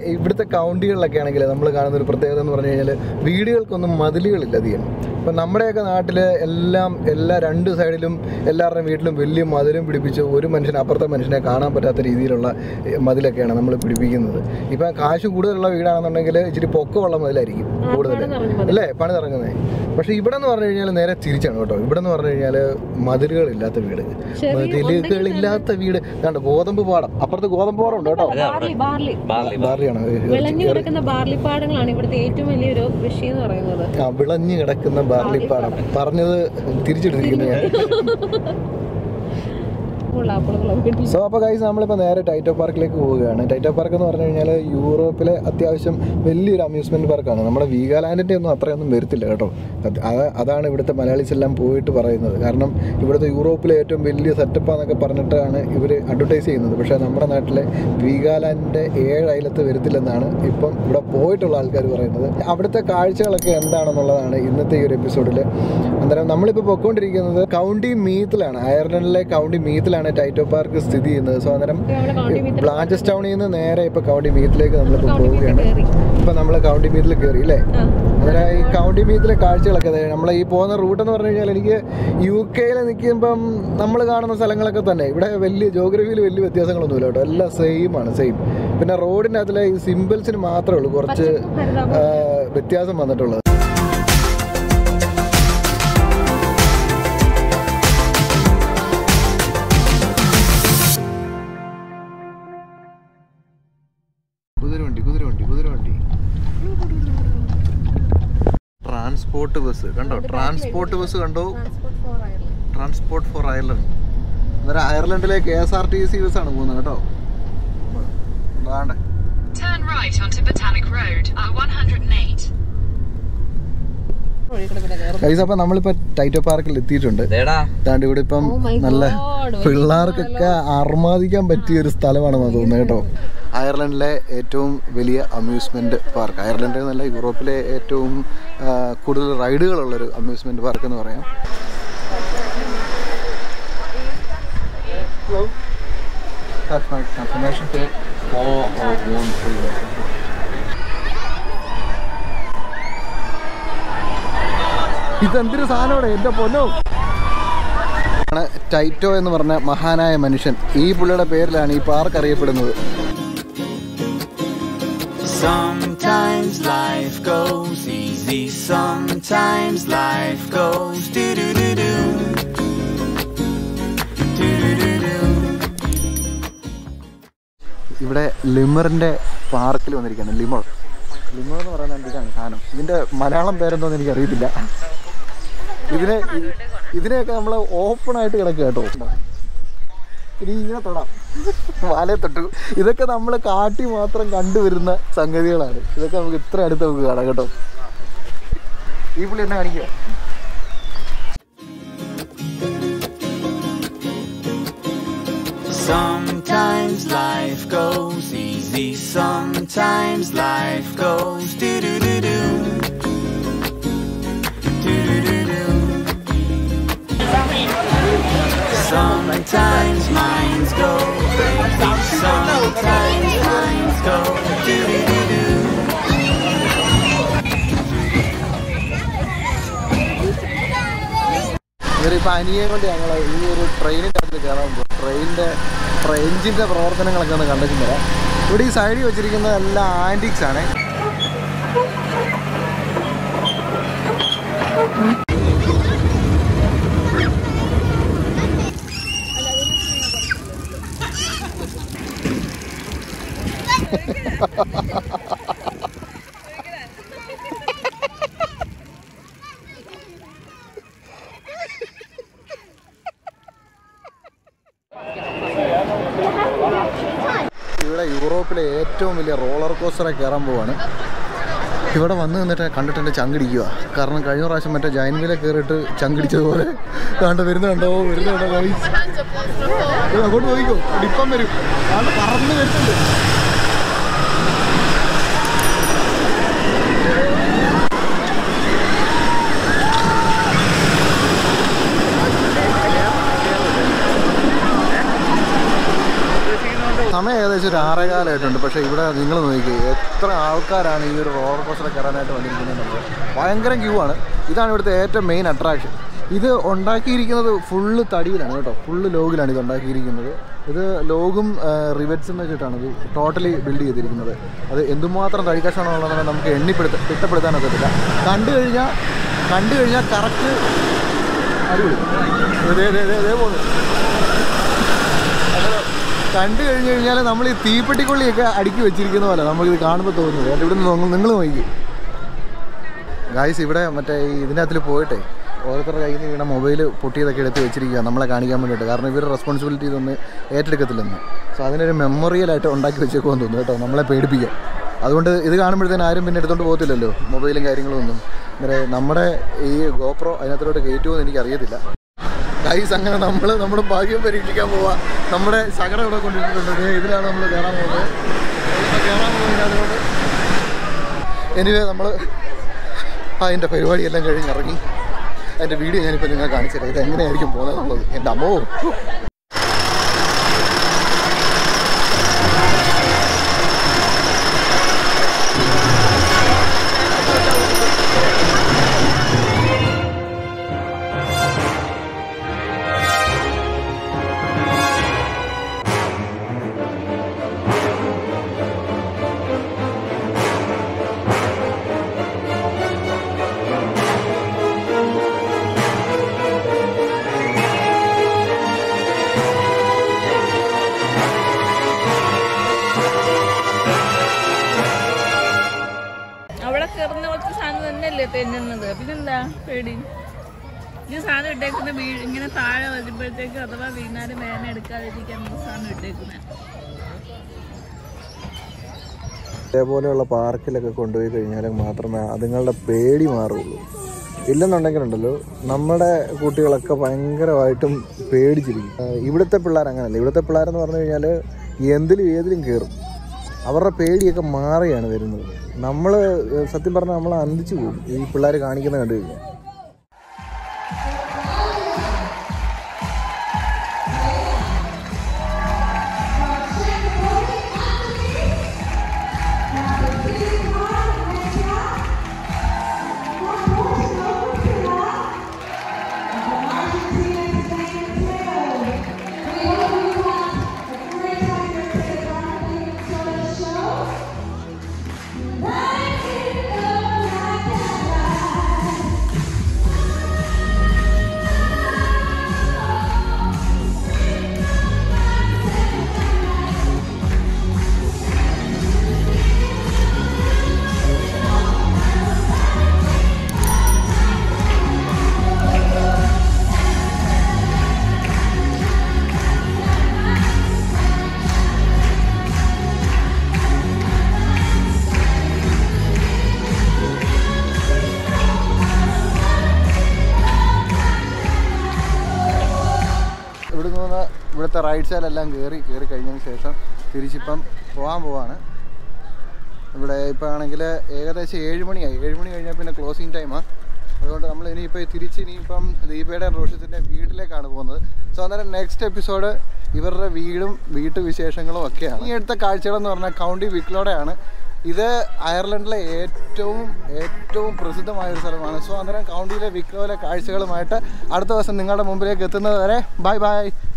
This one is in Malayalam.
ഇവിടുത്തെ കൗണ്ടികളിലൊക്കെ ആണെങ്കിൽ നമ്മൾ കാണുന്ന ഒരു പ്രത്യേകത എന്ന് പറഞ്ഞു കഴിഞ്ഞാൽ വീടുകൾക്കൊന്നും മതിലുകളില്ല അധികം ഇപ്പം നമ്മുടെയൊക്കെ നാട്ടിൽ എല്ലാം എല്ലാ രണ്ട് സൈഡിലും എല്ലാവരുടെയും വീട്ടിലും വലിയ മതിലും പിടിപ്പിച്ച് ഒരു മനുഷ്യൻ അപ്പുറത്തെ മനുഷ്യനെ കാണാൻ പറ്റാത്ത രീതിയിലുള്ള ഏ, മതിലൊക്കെയാണ് നമ്മൾ പിടിപ്പിക്കുന്നത് ഇപ്പം കാശ് കൂടുതലുള്ള വീടാണെന്നുണ്ടെങ്കിൽ ഇച്ചിരി പൊക്കമുള്ള മതിലായിരിക്കും കൂടുതൽ അല്ലേ പണി ഇറങ്ങുന്നത് പക്ഷെ ഇവിടെ എന്ന് പറഞ്ഞു കഴിഞ്ഞാൽ നേരെ തിരിച്ചാണ് കേട്ടോ ഇവിടെ എന്ന് പറഞ്ഞു കഴിഞ്ഞാൽ മതിലുകളില്ലാത്ത വീട് മതിലുകളില്ലാത്ത വീട് കണ്ടോ ഗോതമ്പ് പാടം അപ്പുറത്ത് ഗോതമ്പ് പാടം ഉണ്ട് കേട്ടോ ബാർലി ബാർലി ബാർലി ബാറിയാണ് വിളഞ്ഞു കിടക്കുന്ന ബാർലി പാടങ്ങളാണ് ഇവിടുത്തെ ഏറ്റവും വലിയൊരു കൃഷി എന്ന് പറയുന്നത് ആ വിളഞ്ഞു കിടക്കുന്ന ബാർലിപ്പാടം പറഞ്ഞത് തിരിച്ചെടുത്തിരിക്കുന്നു ഞാൻ ഉള്ളാപ്പുളകളൊക്കെ കിട്ടി സോ അപ്പോൾ കൈസ് നമ്മളിപ്പോൾ നേരെ ടൈറ്റോ പാർക്കിലേക്ക് പോവുകയാണ് ടൈറ്റോ പാർക്ക് എന്ന് പറഞ്ഞു കഴിഞ്ഞാൽ യൂറോപ്പിലെ അത്യാവശ്യം വലിയൊരു അമ്യൂസ്മെൻറ്റ് പാർക്കാണ് നമ്മുടെ വീഗാലാൻഡിൻ്റെ ഒന്നും അത്രയൊന്നും വരത്തില്ല കേട്ടോ അത് അത- അതാണ് ഇവിടുത്തെ മലയാളീസ് എല്ലാം പോയിട്ട് പറയുന്നത് കാരണം ഇവിടുത്തെ യൂറോപ്പിലെ ഏറ്റവും വലിയ സെറ്റപ്പാന്നൊക്കെ പറഞ്ഞിട്ടാണ് ഇവർ അഡ്വർടൈസ് ചെയ്യുന്നത് പക്ഷേ നമ്മുടെ നാട്ടിലെ വീഗാലാൻഡിൻ്റെ ഏഴ് അയലത്ത് വരത്തില്ലെന്നാണ് ഇപ്പം ഇവിടെ പോയിട്ടുള്ള ആൾക്കാർ പറയുന്നത് അവിടുത്തെ കാഴ്ചകളൊക്കെ എന്താണെന്നുള്ളതാണ് ഇന്നത്തെ ഈ ഒരു എപ്പിസോഡിൽ അന്നേരം നമ്മളിപ്പോൾ പൊയ്ക്കൊണ്ടിരിക്കുന്നത് കൗണ്ടി മീത്തിലാണ് അയർലൻഡിലെ കൗണ്ടി മീത്തിലാണ് ടൈറ്റോ പാർക്ക് സ്ഥിതി ചെയ്യുന്നത് സോ അന്നേരം നമ്മള് കൗണ്ടി മീത്തിൽ ബ്ലാഞ്ചസ് ടൗണിൽ നിന്ന് നേരെ ഇപ്പോൾ കൗണ്ടി മീത്തിലേക്ക് നമ്മളിപ്പോൾ കൗണ്ടി മീത്തിൽ പോവുകയാണ് കയറി ഇപ്പം നമ്മൾ കൗണ്ടി മീത്തിൽ കയറി അല്ലേ ആ. അന്നേരം ഈ കൗണ്ടി മീത്തിലെ കാഴ്ചകളൊക്കെ അതെ നമ്മൾ ഈ പോകുന്ന റൂട്ട് എന്ന് പറഞ്ഞു കഴിഞ്ഞാൽ എനിക്ക് യു കെയിൽ നിൽക്കുമ്പം നമ്മൾ കാണുന്ന സ്ഥലങ്ങളൊക്കെ തന്നെ ഇവിടെ വലിയ ജോഗ്രഫിയിൽ വലിയ വ്യത്യാസങ്ങളൊന്നുമില്ല കേട്ടോ എല്ലാം സെയിം ആണ് സെയിം പിന്നെ റോഡിൻ്റെ അതിലെ ഈ സിമ്പിൾസിന് മാത്രമേ ഉള്ളൂ കുറച്ച് പച്ചപ്പും ഹരിതാപവും. ആ, വ്യത്യാസം വന്നിട്ടുള്ളത് കുതിരവണ്ടി കുതിരവണ്ടി കുതിരവണ്ടി ട്രാൻസ്പോർട്ട് ബസ് കണ്ടോ ട്രാൻസ്പോർട്ട് ബസ് കണ്ടോ Transport for Ireland. Transport for Ireland അന്നേരം അയർലൻഡിലെ K S R T C bus ആണ് പോകുന്നത് കേട്ടോ അതാണ്ട് Turn right onto Botanic Road at 108. വഴി കൂടെ പിന്നെ കയറും. കൈസ് അപ്പം നമ്മളിപ്പോൾ ടൈറ്റോ പാർക്കിൽ എത്തിയിട്ടുണ്ട് ദേടാ ദാണ്ട് ഇവിടെ ഇപ്പം Oh my നല്ല God, വലിയ പിള്ളേർക്കൊക്കെ അർമാദിക്കാൻ പറ്റിയ ഒരു സ്ഥലമാണെന്ന് തോന്നുന്നത് കേട്ടോ അയർലൻഡിലെ ഏറ്റവും വലിയ അമ്യൂസ്മെന്റ് പാർക്ക് അയർലൻഡിൽ നല്ല യൂറോപ്പിലെ ഏറ്റവും ആ, കൂടുതൽ റൈഡുകളുള്ളൊരു അമ്യൂസ്മെന്റ് പാർക്ക് എന്ന് പറയാം Hello. That's my confirmation. four or one three ഇതെന്തൊരു സാധനമാണ് എൻ്റെ പൊന്നോ ആണ് ടൈറ്റോ എന്ന് പറഞ്ഞ മഹാനായ മനുഷ്യൻ ഈ പുള്ളിയുടെ പേരിലാണ് ഈ പാർക്ക് അറിയപ്പെടുന്നത് Sometimes life goes easy, sometimes life goes do do do do. Do do do do. ഇവിടെ ലിമറിന്റെ പാർക്കിൽ വന്നിരിക്കുകയാണ് ലിമർ ലിമർ എന്ന് പറയുന്നത് ഇതാണ് സാധനം ഇതിന്റെ മലയാളം പേരെന്തോന്ന് എനിക്ക് അറിയത്തില്ല ഇതിനെ ഇതിനെയൊക്കെ നമ്മൾ ഓപ്പൺ ആയിട്ട് കിടക്കുക കേട്ടോ ഇനി ഇങ്ങനെ തൊടാം വാലയെ തൊട്ടു ഇതൊക്കെ നമ്മൾ കാട്ടി മാത്രം കണ്ടുവരുന്ന സംഗതികളാണ് ഇതൊക്കെ നമുക്ക് ഇത്ര അടുത്ത് നമുക്ക് കാണാം കേട്ടോ ഈ പുള്ളി എന്നെ കാണിക്കുക Sometimes life goes easy, sometimes life goes do do do do. Do do do do. Sometimes minds go crazy, sometimes minds go do do do do. ഇവരിപ്പോൾ അനിയെ കൊണ്ട് ഞങ്ങൾ ഈ ഒരു ട്രെയിനിൻ്റെ അതിൽ കയറാൻ പോകും ട്രെയിനിൻ്റെ എഞ്ചിൻ്റെ പ്രവർത്തനങ്ങളൊക്കെ ഒന്ന് കണ്ടിട്ട് വരാം ഇവിടെ ഈ സൈഡിൽ വെച്ചിരിക്കുന്നത് എല്ലാം ആൻറ്റിക്സ് ആണ് ഇവിടെ യൂറോപ്പിലെ ഏറ്റവും വലിയ റോളർ കോസ്റ്ററെ കയറാൻ പോവാണ് ഇവിടെ വന്ന് നിന്നിട്ട് കണ്ടിട്ട് എൻ്റെ ചങ്കിടിക്കുക കാരണം കഴിഞ്ഞ പ്രാവശ്യം മറ്റേ ജൈൻവിലെ കയറിയിട്ട് ചങ്കിടിച്ചതുപോലെ കണ്ട് വരുന്ന കണ്ടോ വരുന്ന കണ്ടോ guys. ഇത് അങ്ങോട്ട് നോക്കിക്കോ ഇപ്പം വരും ആണ്ട് പറന്ന് വരുന്നുണ്ട് സമയം ഏകദേശം ഒരു ആറേകാലമായിട്ടുണ്ട് പക്ഷേ ഇവിടെ നിങ്ങൾ നോക്കി എത്ര ആൾക്കാരാണ് ഈ ഒരു റോളർ കോസ്റ്റർ കയറാനായിട്ട് വന്നിരിക്കുന്നത് ഭയങ്കര ക്യൂ ആണ് ഇതാണ് ഇവിടുത്തെ ഏറ്റവും മെയിൻ അട്രാക്ഷൻ ഇത് ഉണ്ടാക്കിയിരിക്കുന്നത് ഫുള്ള് തടിയിലാണ് കേട്ടോ ഫുള്ള് ലോഗിലാണ് ഇത് ഉണ്ടാക്കിയിരിക്കുന്നത് ഇത് ലോഗും റിവറ്റ്സും വെച്ചിട്ടാണ് ഇത് ടോട്ടലി ബിൽഡ് ചെയ്തിരിക്കുന്നത് അത് എന്തുമാത്രം തടിക്കഷമാണെന്നുള്ളത് നമുക്ക് എണ്ണിപ്പെടുത്ത തിട്ടപ്പെടുത്താനൊക്കത്തില്ല കണ്ടു കഴിഞ്ഞാൽ കണ്ടു കഴിഞ്ഞാൽ കറക്റ്റ് അടിപൊളി ദേ, ദേ, ദേ, ദേ പോകുന്നു അപ്പോൾ കണ്ടു കഴിഞ്ഞു കഴിഞ്ഞാൽ നമ്മൾ ഈ തീപ്പെട്ടിക്കൊള്ളിയൊക്കെ അടുക്കി വെച്ചിരിക്കുന്ന പോലെ നമുക്കിത് കാണുമ്പോൾ തോന്നുന്നത് അതുകൊണ്ട് ഇവിടെ നിന്ന് നിങ്ങൾ നോക്കി ഗായ്സ് ഇവിടെ മറ്റേ ഈ ഇതിനകത്തിൽ പോയിട്ടെ ഓരോരുത്തരുടെ കയ്യിൽ നിന്ന് വീണ മൊബൈൽ പൊട്ടിയതൊക്കെ എടുത്ത് വെച്ചിരിക്കുക നമ്മളെ കാണിക്കാൻ വേണ്ടിയിട്ട് കാരണം ഇവർ റെസ്പോൺസിബിലിറ്റി ഇതൊന്ന് ഏറ്റെടുക്കത്തില്ലെന്ന് സോ അതിനൊരു മെമ്മറിയലായിട്ട് ഉണ്ടാക്കി വെച്ചേക്കുമെന്ന് തോന്നുന്നു കേട്ടോ നമ്മളെ പേടിപ്പിക്കാൻ അതുകൊണ്ട് ഇത് കാണുമ്പോഴത്തേനും ആരും പിന്നെ എടുത്തുകൊണ്ട് പോകത്തില്ലല്ലോ മൊബൈലും കാര്യങ്ങളും ഒന്നും അന്നേരം നമ്മുടെ ഈ ഗോപ്രോ അതിനകത്തോട്ട് കയറ്റുമോ എനിക്ക് അറിയത്തില്ല ഗൈസ് അങ്ങനെ നമ്മൾ നമ്മുടെ ഭാഗ്യം പരീക്ഷിക്കാൻ പോവാ നമ്മുടെ ശകടം ഇവിടെ കൊണ്ടിട്ടുണ്ട് ദേ ഇതിലാണ് നമ്മൾ കയറാൻ പോകുന്നത് ഇപ്പൊ കയറാൻ പോകുന്നത് അതുകൊണ്ട് എനിവേ നമ്മൾ അതിൻ്റെ പരിപാടിയെല്ലാം കഴിഞ്ഞ് ഇറങ്ങി അതിൻ്റെ വീഡിയോ ഞാനിപ്പോൾ നിങ്ങൾ കാണിച്ചുതരാം ഇത് എങ്ങനെയായിരിക്കും പോകുന്നത് എന്നുള്ളത് എൻ്റെ അമ്മോ അവിടെ കയറുന്ന കുറച്ച് സാധനം തന്നെയല്ലേ തെന്നുന്നത് പിന്നെന്താ പേടി ഈ സാധനം ഇട്ടേക്കുന്ന വീ ഇങ്ങനെ താഴെ വരുമ്പോഴത്തേക്ക് അഥവാ വീണാലും വേദന എടുക്കാതിരിക്കാൻ ഈ സാധനം ഇട്ടേക്കുന്നത് ഇതേപോലെയുള്ള പാർക്കിലൊക്കെ കൊണ്ടുപോയി കഴിഞ്ഞാൽ മാത്രമേ അതുങ്ങളുടെ പേടി മാറുള്ളൂ ഇല്ലെന്നുണ്ടെങ്കിലുണ്ടല്ലോ നമ്മുടെ കുട്ടികളൊക്കെ ഭയങ്കരമായിട്ടും പേടിച്ചിരിക്കും ആ, ഇവിടുത്തെ പിള്ളേർ അങ്ങനെയല്ല ഇവിടുത്തെ പിള്ളേരെന്ന് പറഞ്ഞു കഴിഞ്ഞാൽ എന്തിലും ഏതിലും കയറും അവരുടെ പേടിയൊക്കെ മാറിയാണ് വരുന്നത് നമ്മൾ സത്യം പറഞ്ഞാൽ നമ്മൾ അന്തിച്ചു പോകും ഈ പിള്ളേർ കാണിക്കുന്ന കണ്ടു കഴിഞ്ഞാൽ ഇവിടെ നിന്ന് ഇവിടുത്തെ റൈഡ് സൈഡിലെല്ലാം കയറി കയറി കഴിഞ്ഞതിന് ശേഷം തിരിച്ചിപ്പം പോകാൻ പോവാണ് ഇവിടെ ഇപ്പോൾ ആണെങ്കിൽ ഏകദേശം ഏഴ് മണിയായി ഏഴ് മണി കഴിഞ്ഞാൽ പിന്നെ ക്ലോസിങ് ടൈമാണ് അതുകൊണ്ട് നമ്മൾ ഇനിയിപ്പോൾ തിരിച്ച് ഇനിയിപ്പം ദീപയുടെ റോഷത്തിൻ്റെ വീട്ടിലേക്കാണ് പോകുന്നത് സോ അന്നേരം നെക്സ്റ്റ് എപ്പിസോഡ് ഇവരുടെ വീടും വീട്ടുവിശേഷങ്ങളും ഒക്കെയാണ് ഈ അടുത്ത കാഴ്ചകളെന്ന് പറഞ്ഞാൽ കൗണ്ടി വിക്ലോടെയാണ് ഇത് അയർലൻഡിലെ ഏറ്റവും ഏറ്റവും പ്രസിദ്ധമായ ഒരു സ്ഥലമാണ് സോ അന്നേരം കൗണ്ടിയിലെ വിക്ലോയിലെ കാഴ്ചകളുമായിട്ട് അടുത്ത ദിവസം നിങ്ങളുടെ മുമ്പിലേക്ക് എത്തുന്നത് വരെ ബൈ ബൈ